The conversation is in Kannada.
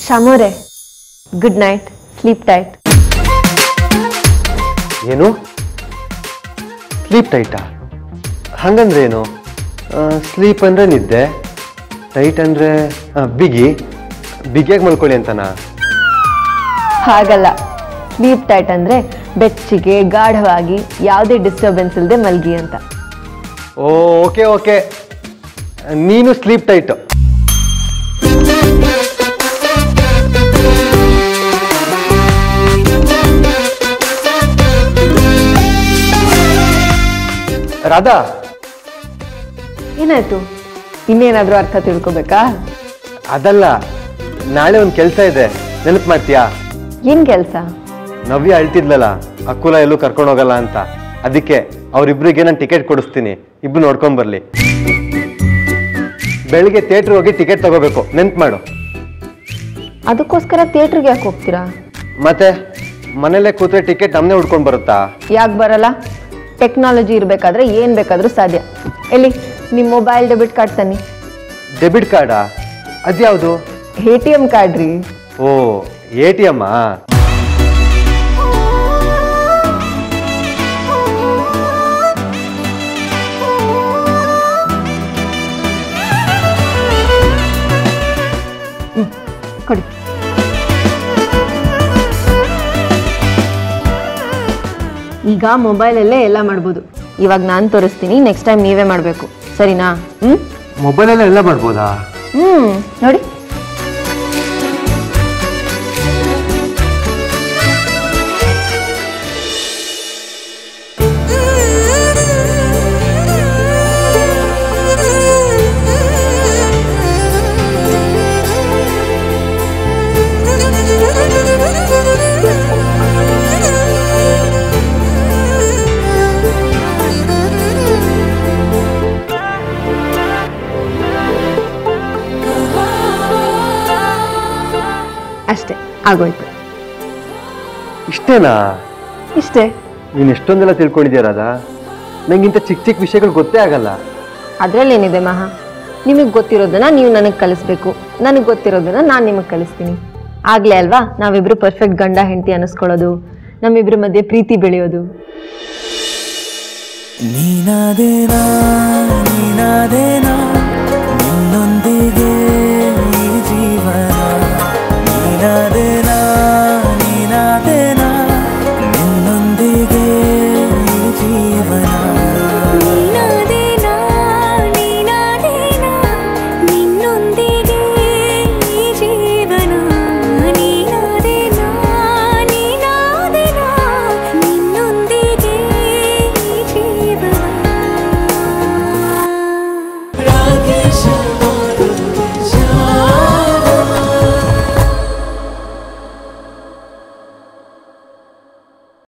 ಶಾಮೋರೆ ಗುಡ್ ನೈಟ್ ಸ್ಲೀಪ್ ಟೈಟ್ ಏನು ಸ್ಲೀಪ್ ಟೈಟಾ ಹಂಗಂದ್ರೆ ಏನು ಸ್ಲೀಪ್ ಅಂದರೆ ನಿದ್ದೆ ಟೈಟ್ ಅಂದರೆ ಬಿಗಿ ಬಿಗಿಯಾಗಿ ಮಲ್ಕೊಳ್ಳಿ ಅಂತನಾ ಹಾಗಲ್ಲ ಸ್ಲೀಪ್ ಟೈಟ್ ಅಂದ್ರೆ ಬೆಚ್ಚಿಗೆ ಗಾಢವಾಗಿ ಯಾವುದೇ ಡಿಸ್ಟರ್ಬೆನ್ಸ್ ಇಲ್ಲದೆ ಮಲ್ಗಿ ಅಂತ ಓ ಓಕೆ ಓಕೆ ನೀನು ಸ್ಲೀಪ್ ಟೈಟು ರಾಧಾ ಏನಾಯ್ತು ಇನ್ನೇನಾದ್ರೂ ಅರ್ಥ ತಿಳ್ಕೊಬೇಕಾ ಅದಲ್ಲ ನಾಳೆ ಒಂದು ಕೆಲಸ ಇದೆ ನೆನಪು ಮಾಡ್ತೀಯಾ ಏನ್ ಕೆಲ್ಸ ನವ್ಯ ಅಳ್ತಿದ್ಲಲ್ಲ ಅಕ್ಕುಲ ಎಲ್ಲೂ ಕರ್ಕೊಂಡು ಹೋಗಲ್ಲ ಅಂತ ಅದಕ್ಕೆ ಅವ್ರಿಬ್ರಿಗೆ ನಾನು ಟಿಕೆಟ್ ಕೊಡಿಸ್ತೀನಿ ಇಬ್ರು ನೋಡ್ಕೊಂಡ್ ಬರ್ಲಿ ಬೆಳಿಗ್ಗೆ ಥಿಯೇಟ್ರ್ ಹೋಗಿ ಟಿಕೆಟ್ ತಗೋಬೇಕು ನೆನ್ಪು ಮಾಡು ಅದಕ್ಕೋಸ್ಕರ ಥಿಯೇಟ್ರಿಗೆ ಯಾಕೆ ಹೋಗ್ತೀರಾ ಮತ್ತೆ ಮನೇಲೆ ಕೂತ್ರೆ ಟಿಕೆಟ್ ನಮ್ಮನೆ ಹುಡ್ಕೊಂಡು ಬರುತ್ತಾ ಯಾಕೆ ಬರಲ್ಲ ಟೆಕ್ನಾಲಜಿ ಇರಬೇಕಾದ್ರೆ ಏನು ಬೇಕಾದರೂ ಸಾಧ್ಯ ಎಲ್ಲಿ ನಿಮ್ಮ ಮೊಬೈಲ್ ಡೆಬಿಟ್ ಕಾರ್ಡ್ ತನ್ನಿ ಡೆಬಿಟ್ ಕಾರ್ಡಾ ಅದ್ಯಾವುದು ಎ ಟಿ ಎಮ್ ಕಾರ್ಡ್ ರೀ ಓ ಎ ಟಿ ಎಮ್ಮಾ ಕೊಡಿ ಈಗ ಮೊಬೈಲಲ್ಲೇ ಎಲ್ಲ ಮಾಡ್ಬೋದು ಇವಾಗ ನಾನು ತೋರಿಸ್ತೀನಿ ನೆಕ್ಸ್ಟ್ ಟೈಮ್ ನೀವೇ ಮಾಡಬೇಕು ಸರಿನಾ ಹ್ಞೂ ಮೊಬೈಲಲ್ಲೇ ಎಲ್ಲ ಮಾಡ್ಬೋದಾ ಹ್ಞೂ ನೋಡಿ ಅಷ್ಟೇ ಆಗೋಯ್ತು ಇಷ್ಟೇನಾ ಇಷ್ಟೇ ನೀನು ಎಷ್ಟೊಂದೆಲ್ಲ ತಿಳ್ಕೊಂಡಿದ್ಯಾ ರಾಧಾ ನಂಗಿಂತ ಚಿಕ್ಕ ಚಿಕ್ಕ ವಿಷಯಗಳು ಗೊತ್ತೇ ಆಗಲ್ಲ ಅದರಲ್ಲೇನಿದೆ ಮಹಾ ನಿಮಗೆ ಗೊತ್ತಿರೋದನ್ನ ನೀವು ನನಗೆ ಕಲಿಸ್ಬೇಕು ನನಗೆ ಗೊತ್ತಿರೋದನ್ನ ನಾನು ನಿಮಗೆ ಕಲಿಸ್ತೀನಿ ಆಗ್ಲೇ ಅಲ್ವಾ ನಾವಿಬ್ರು ಪರ್ಫೆಕ್ಟ್ ಗಂಡ ಹೆಂಡತಿ ಅನ್ನಿಸ್ಕೊಳ್ಳೋದು ನಮ್ಮಿಬ್ರ ಮಧ್ಯೆ ಪ್ರೀತಿ ಬೆಳೆಯೋದು ನೀನಾದೇನಾ ನೀನಾದೇನಾ